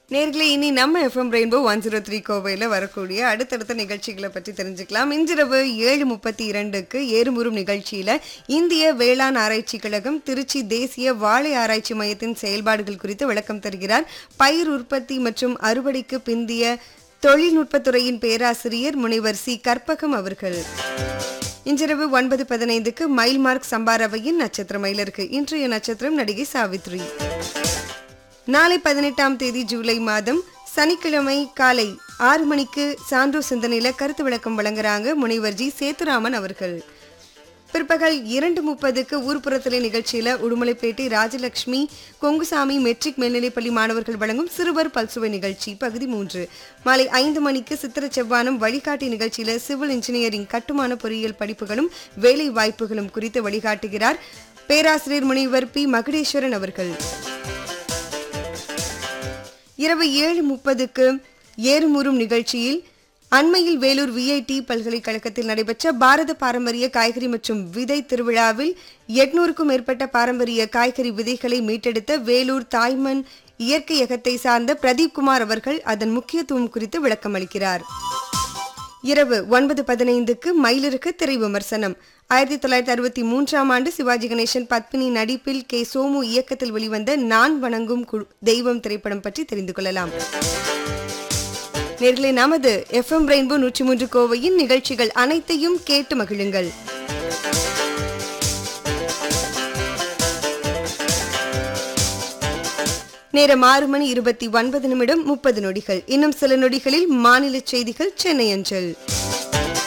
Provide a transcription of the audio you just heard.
நேர்களே இனி நம்ம FM rainbow one zero three கோவையில் வரக்கூடிய அடுத்தடுத்த நிகழ்ச்சிகளை பற்றி தெரிஞ்சுக்கலாம் இன்றிரவு ஏழு முப்பத்தி இரண்டுக்கு ஏறுமுறும் நிகழ்ச்சியில் இந்திய வேளாண் ஆராய்ச்சி கழகம் திருச்சி தேசிய வாழை ஆராய்ச்சி மையத்தின் செயல்பாடுகள் குறித்து விளக்கம் தருகிறார் பயிர் உற்பத்தி மற்றும் அறுவடைக்கு பிந்திய தொழில்நுட்பத்துறையின் பேராசிரியர் முனைவர் சி கற்பகம் அவர்கள் இன்றிரவு ஒன்பது பதினைந்துக்கு மைல் மார்க் சம்பாரவையின் நட்சத்திர மயிலருக்கு இன்றைய நட்சத்திரம் நடிகை சாவித்ரி நாளை பதினெட்டாம் தேதி ஜூலை மாதம் சனிக்கிழமை காலை ஆறு மணிக்கு சான்றோ சிந்தனையில கருத்து விளக்கம் வழங்குறாங்க முனைவர் ஜி சேத்துராமன் அவர்கள் பிற்பகல் இரண்டு முப்பதுக்கு ஊர்ப்புறத்திலே நிகழ்ச்சியில உடுமலைப்பேட்டை ராஜலட்சுமி கொங்குசாமி மெட்ரிக் மேல்நிலைப்பள்ளி மாணவர்கள் வழங்கும் சிறுவர் பல்சுவை நிகழ்ச்சி பகுதி மூன்று மாலை ஐந்து மணிக்கு சித்திர செவ்வானம் வழிகாட்டி நிகழ்ச்சியில சிவில் இன்ஜினியரிங் கட்டுமான பொறியியல் படிப்புகளும் வேலை வாய்ப்புகளும் குறித்து வழிகாட்டுகிறார் பேராசிரியர் முனைவர் பி மகுடேஸ்வரன் அவர்கள் இரவு ஏழு முப்பதுக்கு ஏறுமுறும் நிகழ்ச்சியில் அண்மையில் வேலூர் விஐடி பல்கலைக்கழகத்தில் நடைபெற்ற பாரத பாரம்பரிய காய்கறி மற்றும் விதை திருவிழாவில் எட்நூறுக்கும் மேற்பட்ட பாரம்பரிய காய்கறி விதைகளை மீட்டெடுத்த வேலூர் தாய்மண் இயற்கையகத்தை சார்ந்த பிரதீப் குமார் அவர்கள் அதன் முக்கியத்துவம் குறித்து விளக்கம் அளிக்கிறார் இரவு ஒன்பது பதினைந்துக்கு மயிலிருக்கு திரை விமர்சனம் ஆயிரத்தி தொள்ளாயிரத்தி அறுபத்தி மூன்றாம் ஆண்டு சிவாஜி கணேசன் பத்மினி நடிப்பில் கே சோமு இயக்கத்தில் வெளிவந்த நான் வணங்கும் கு- தெய்வம் திரைப்படம் பற்றி தெரிந்து கொள்ளலாம் நேர்களே நமது எஃப்எம் ரெயின்போ நூற்றி மூன்று கோவையின் நிகழ்ச்சிகள் அனைத்தையும் கேட்டு மகிழுங்கள் நேரம் ஆறு மணி இருபத்தி ஒன்பது நிமிடம் முப்பது நொடிகள் இன்னும் சில நொடிகளில் மாநில செய்திகள் சென்னை அஞ்சல்